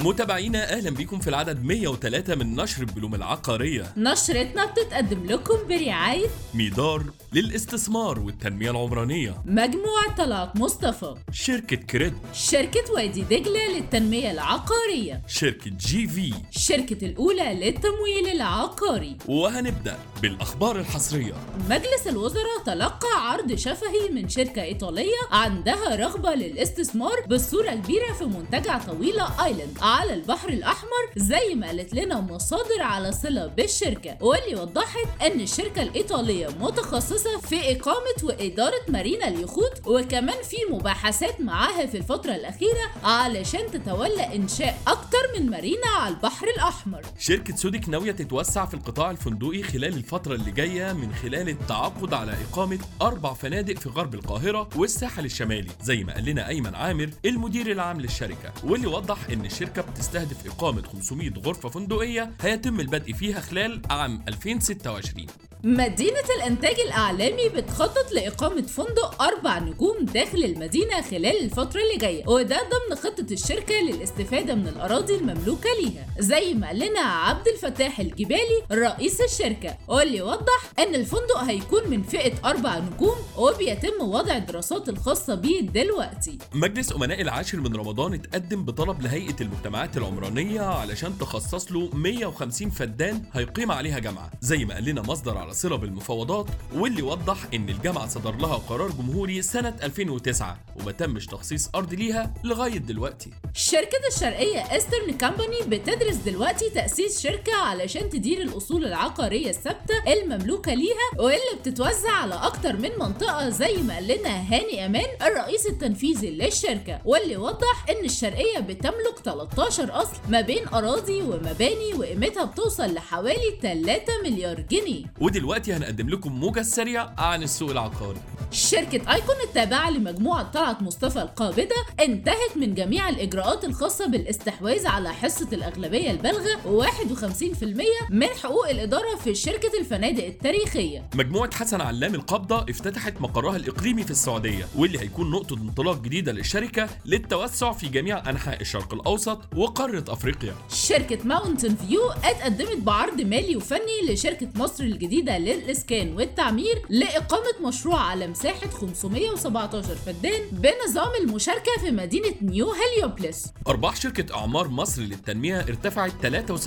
متابعينا اهلا بيكم في العدد 103 من نشر بلوم العقاريه نشرتنا بتتقدم لكم برعاية ميدار للاستثمار والتنميه العمرانيه مجموعة طلعت مصطفى شركه كريد شركة وادي دجلة للتنمية العقارية شركه جي في الشركة الأولى للتمويل العقاري وهنبدا بالاخبار الحصريه مجلس الوزراء تلقى عرض شفهي من شركة إيطالية عندها رغبة للاستثمار بصورة كبيرة في منتجع طويلة آيلاند على البحر الأحمر زي ما قالت لنا مصادر على صلة بالشركة واللي وضحت أن الشركة الإيطالية متخصصة في إقامة وإدارة مارينا اليخوت وكمان في مباحثات معاها في الفترة الأخيرة علشان تتولى إنشاء أكتر من مارينا على البحر الأحمر شركة سودك ناوية تتوسع في القطاع الفندقي خلال الفترة اللي جاية من خلال التعاقد على إقامة أربع فنادق في غرب القاهرة والساحل الشمالي زي ما قال لنا أيمن عامر المدير العام للشركة واللي وضح إن الشركة بتستهدف إقامة 500 غرفة فندقية هيتم البدء فيها خلال عام 2026 مدينة الإنتاج الإعلامي بتخطط لإقامة فندق أربع نجوم داخل المدينة خلال الفترة اللي جاية وده ضمن خطة الشركة للاستفادة من الأراضي المملوكة ليها زي ما قال لنا عبد الفتاح الجبالي رئيس الشركة واللي وضح إن الفندق هيكون من فئة أربع نجوم وبيتم وضع الدراسات الخاصة بيه دلوقتي مجلس أمناء العاشر من رمضان اتقدم بطلب لهيئة المجتمعات العمرانية علشان تخصص له 150 فدان هيقيم عليها جامعة زي ما قال لنا مصدر على صلة بالمفاوضات واللي وضح إن الجامعة صدر لها قرار جمهوري سنة 2009 وما تمش تخصيص أرض ليها لغاية دلوقتي شركة الشرقية ايسترن كامباني بتدرس دلوقتي تأسيس شركة علشان تدير الأصول العقارية الثابتة المملوكة ليها واللي بتتوزع على أكتر من منطقة زي ما قال لنا هاني أمان الرئيس التنفيذي للشركة واللي وضح إن الشرقية بتملك 13 أصل ما بين أراضي ومباني وقيمتها بتوصل لحوالي 3 مليار جنيه ودلوقتي هنقدم لكم موجز سريع عن السوق العقاري شركة ايكون التابعة لمجموعة طلعت مصطفى القابضة انتهت من جميع الإجراءات الخاصة بالاستحواذ على حصة الأغلبية البالغة 51% من حقوق الإدارة في شركة الفنادق التاريخية مجموعة حسن علام القبضة افتتحت مقرها الإقليمي في السعودية واللي هيكون نقطة انطلاق جديدة للشركة للتوسع في جميع أنحاء الشرق الأوسط وقارة أفريقيا شركة ماونتن فيو اتقدمت بعرض مالي وفني لشركة مصر الجديدة للإسكان والتعمير لإقامة مشروع على مساحة 517 فدان بنظام المشاركة في مدينة نيو هليوبلس أرباح شركة أعمار مصر للتنمية ارتفعت 3.7%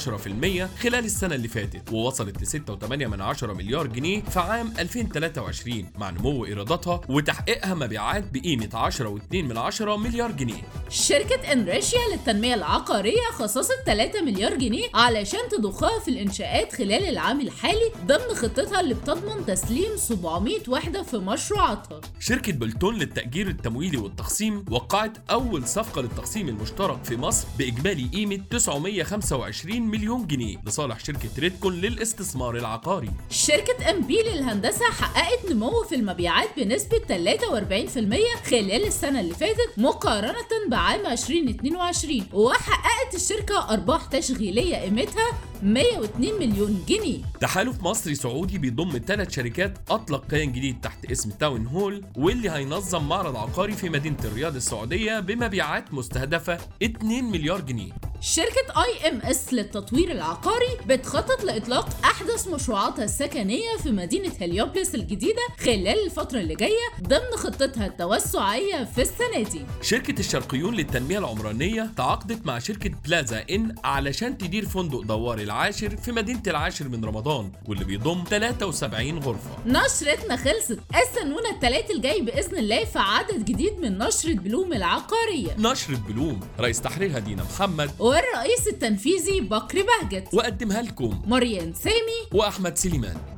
خلال السنة اللي فاتت ووصلت ل 6.8 مليار جنيه في عام 2023 مع نمو إيراداتها وتحقيقها مبيعات بقيمة 10.2 مليار جنيه شركة انريشيا للتنمية العقارية خصصت 3 مليار جنيه علشان تضخها في الإنشاءات خلال العام الحالي ضمن خطتها اللي بتضمن تسليم 700 وحدة في مشروعاتها شركة بلتون للتأجير التمويلي والتخصيم وقعت أول صفقة للتخصيم المشترك في مصر بإجمالي قيمة 925 مليون جنيه لصالح شركة ريدكون للاستثمار العقاري شركة ام بي للهندسة حققت نمو في المبيعات بنسبة 43% خلال السنة اللي فاتت مقارنة بعام 2022 وحققت الشركة أرباح تشغيلية قيمتها 102 مليون جنيه تحالف مصري سعودي بيضم ثلاث شركات أطلق كيان جديد تحت اسم تاون هول واللي هينظم معرض عقاري في مدينة الرياض السعودية بمبيعات مستهدفة 2 مليار جنيه شركة اي ام اس للتطوير العقاري بتخطط لاطلاق احدث مشروعاتها السكنية في مدينة هليوبلس الجديدة خلال الفترة اللي جاية ضمن خطتها التوسعية في السنة دي. شركة الشرقيون للتنمية العمرانية تعاقدت مع شركة بلازا ان علشان تدير فندق دوار العاشر في مدينة العاشر من رمضان واللي بيضم 73 غرفة. نشرتنا خلصت، استنونا التلات الجاي بإذن الله في عدد جديد من نشرة بلوم العقارية. نشرة بلوم رئيس تحريرها دينا محمد والرئيس التنفيذي بكر بهجت وقدمها لكم مريان سامي وأحمد سليمان